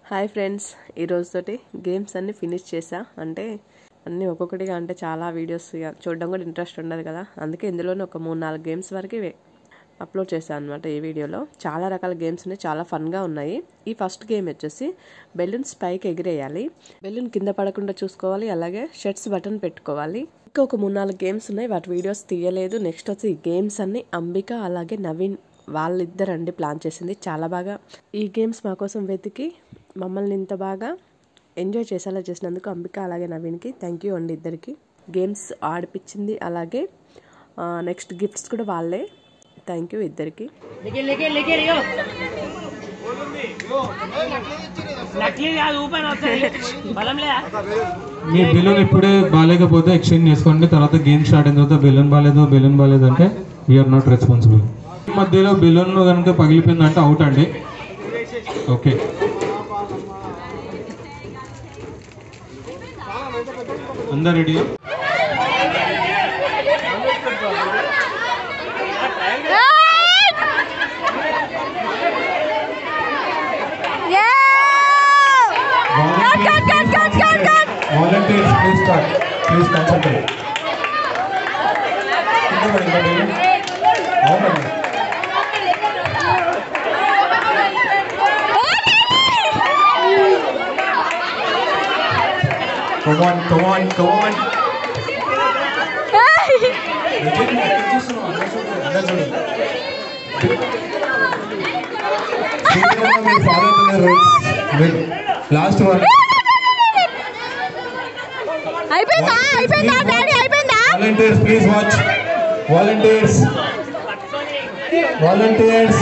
Hi friends ఈరోజుతోటి games అన్నీ finish చేసా అంటే అన్నీ ఒక్కొక్కటిగా అంటే చాలా వీడియోస్ ఇక చూడడం కూడా ఇంట్రెస్ట్ ఉండదు కదా అందుకే ఇందులోనే ఒక మూడు నాలుగు గేమ్స్ వరకు అప్లోడ్ చేశాను అనమాట ఈ వీడియోలో చాలా రకాల గేమ్స్ ఉన్నాయి చాలా ఫన్గా ఉన్నాయి ఈ ఫస్ట్ గేమ్ వచ్చేసి బెలూన్స్ పైకి ఎగిరేయాలి బెలూన్ కింద పడకుండా చూసుకోవాలి అలాగే షర్ట్స్ బటన్ పెట్టుకోవాలి ఇంకా ఒక మూడు నాలుగు గేమ్స్ ఉన్నాయి వాటి వీడియోస్ తీయలేదు నెక్స్ట్ వచ్చి ఈ గేమ్స్ అన్ని అంబిక అలాగే నవీన్ వాళ్ళిద్దరండి ప్లాన్ చేసింది చాలా బాగా ఈ గేమ్స్ మా కోసం వెతికి మమ్మల్ని ఇంత బాగా ఎంజాయ్ చేసేలా చేసినందుకు అంబిక అలాగే నవీన్కి థ్యాంక్ యూ అండి ఇద్దరికి గేమ్స్ ఆడిపించింది అలాగే నెక్స్ట్ గిఫ్ట్స్ కూడా వాళ్ళే థ్యాంక్ యూ ఇద్దరికి लेकिन लेकिन लेकिन यो నకిలీ కాదు ఊపర్ వస్తుంది బలం లేదా మీ బెలూన్ ఇప్పుడే బాగాలేకపోతే ఎక్స్చేంజ్ చేసుకోండి తర్వాత గేమ్ స్టార్ట్ అయిన తర్వాత బెలూన్ బాగాలేదు బెలూన్ బాగాలేదు అంటే వీఆర్ నాట్ రెస్పాన్సిబుల్ మధ్యలో బెలూన్ కనుక పగిలిపోయిందంటే అవుట్ అండి ఓకే అందరు రెడీయా volunteers please start please concentrate అవునండి Come on, come on, come on. నిజంగా ఎక్కడ చూస్తున్నావు? అందరూ చూడు, అందరూ చూడు. శీఘ్రంగా మీరు ఫాలో అవుతున్న రూల్స్ లాస్ట్ వన్ అయిపోయిందా అయిపోయిందా డాడీ అయిపోయిందా volunteers please watch volunteers volunteers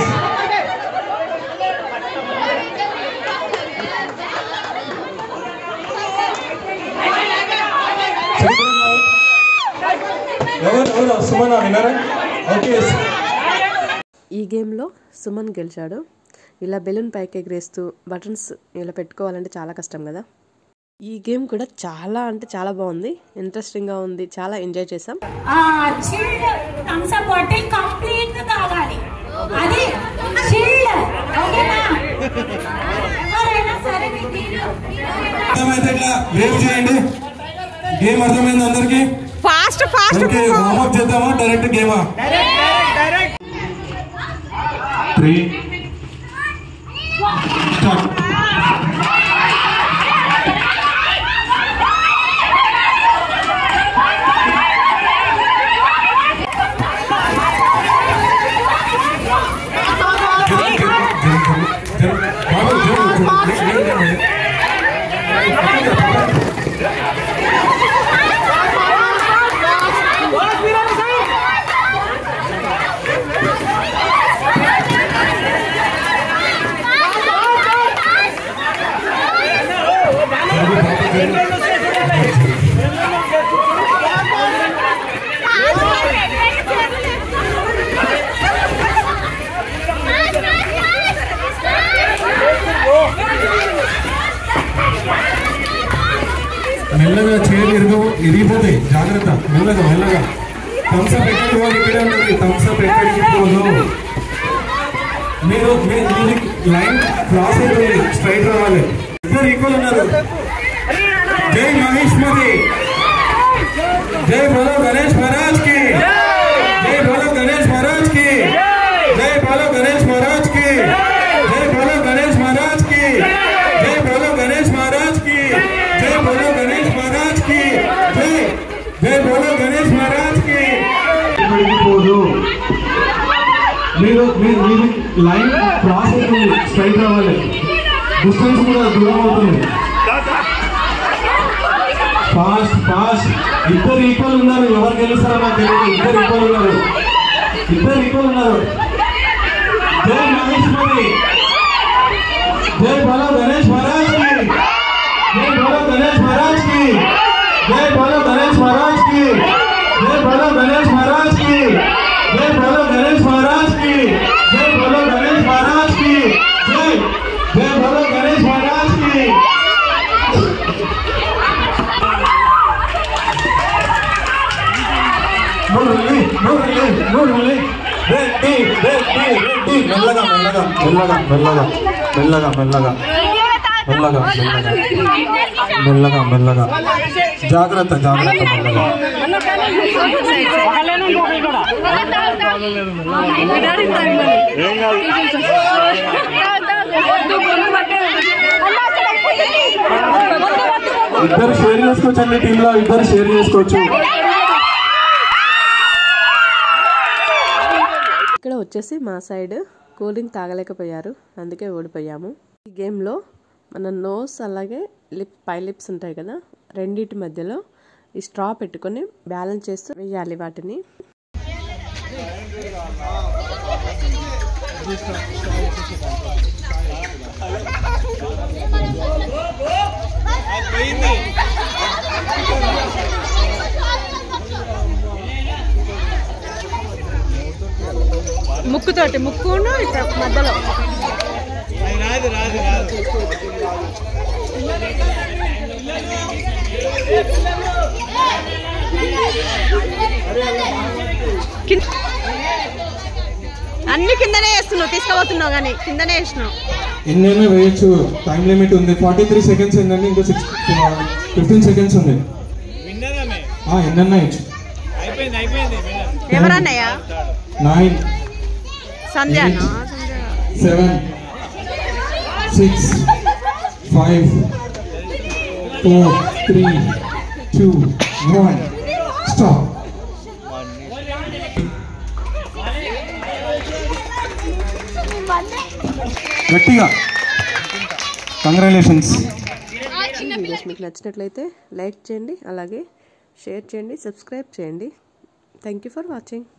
ఎవరు ఎవరు సుమన్ విన్నారా ఓకే ఈ గేమ్లో సుమన్ గెలిచాడు ఇలా బెలూన్ పైకి ఎగిరేస్తూ బటన్స్ ఇలా పెట్టుకోవాలంటే చాలా కష్టం కదా ఈ గేమ్ కూడా చాలా అంటే చాలా బాగుంది ఇంట్రెస్టింగ్గా ఉంది చాలా ఎంజాయ్ చేసాం ఆ chilled Thums Up bottle complete గా తాగాలి అది చిల్డ్ ఓకేనా ఎవరైనా సరే మీ మీరు అర్థమైతే ఇట్లా వేవ్ చేయండి గేమ్ అర్థమైంది అందరికి ఫాస్ట్ ఫాస్ట్ ఓకే వార్మప్ చేద్దామా డైరెక్ట్ గేమా త్రీ స్టార్ట్ మెల్లగా చేతులు ఇరుగు ఇరిగిపోతాయి జాగ్రత్త మెల్లగా మెల్లగా థమ్స్అప్ ఎక్కడికి వాళ్ళు ఇక్కడే ఉంటుంది థమ్స్అప్ ఎక్కడికి పోదు మీరు మీ- మీది లైన్ క్రాస్ అయిపోయింది స్ట్రైట్ రావాలి ఇద్దరు ఈక్వల్ ఉన్నారు జై మహేష్ మోదీ జై బోలో గణేష్ మహారాజ్ కి జై బోలో గణేష్ మహారాజ్ కి జై బోలో గణేష్ మహారాజ్ కి జై బోలో గణేష్ మహారాజ్ కి జై బోలో గణేష్ మహారాజ్ కి జై బోలో గణేష్ మహారాజ్ కి జై జై బోలో గణేష్ మహారాజ్ కి పోదు మీరు మీరు మీది లైన్ క్రాస్ అవుతుంది స్ట్రైట్ రావాలి డిస్టెన్స్ కూడా దూరం అవుతుంది ఫాస్ట్ ఫాస్ట్ ఇద్దరు ఈక్వల్ ఉన్నారు ఎవరు గెలుస్తారో నాకు తెలియదు ఇద్దరు ఈక్వల్ ఉన్నారు ఇద్దరు ఈక్వల్ ఉన్నారు జై మహేష్ మోదీ జై బలో గణేష్ మహారాజ్ కి జై బలో గణేష్ మహారాజ్ కి జై బలో గణేష్ మహారాజ్ కి జై బలో గణేష్ మహారాజ్ కి జై బలో గణేష్ మహారాజ్ కి జై బలో గణేష్ మహారాజ్ కి జై జై బలో గణేష్ మహారాజ్ కి మురళి మురళి మురళి రెడ్డి రెడ్డి రెడ్డి మెల్లగా మెల్లగా మెల్లగా మెల్లగా మెల్లగా మెల్లగా మెల్లగా మెల్లగా మెల్లగా మెల్లగా జాగ్రత్త జాగ్రత్త మెల్లగా ఒకళ్ళేనా ఇంకొకరు కూడా ఇద్దరు షేర్ చేసుకోవచ్చు అండి టీంలో ఇద్దరు షేర్ చేసుకోవచ్చు ఇక్కడ వచ్చేసి మా సైడ్ కూలింగ్ తాగలేకపోయారు అందుకే ఓడిపోయాము ఈ గేమ్లో మన నోస్ అలాగే లిప్ పై లిప్స్ ఉంటాయి కదా రెండింటి మధ్యలో ఈ స్ట్రా పెట్టుకొని బ్యాలెన్స్ చేస్తూ వేయాలి వాటిని ముక్కుతోటి ముక్కును ఇట్లా మధ్యలో కింద- అన్ని కిందనే వేస్తున్నావు తీసుకుపోతున్నావు కానీ కిందనే వేసినావు ఎన్నైనా వేయచ్చు టైం లిమిట్ ఉంది ఫార్టీ త్రీ సెకండ్స్ ఏంటంటే ఇంకా సిక్స్ ఫిఫ్టీన్ సెకండ్స్ ఉంది ఆ, ఎన్నైనా వేయచ్చు అయిపోయింది అయిపోయింది ఎవరన్నయ్యా నైన్ సంధ్యానా seven six five four three two one stop గట్టిగా కంగ్రాచులేషన్స్ వీడియోస్ మీకు నచ్చినట్లయితే లైక్ చేయండి అలాగే షేర్ చేయండి సబ్స్క్రైబ్ చేయండి థ్యాంక్ యూ ఫర్ వాచింగ్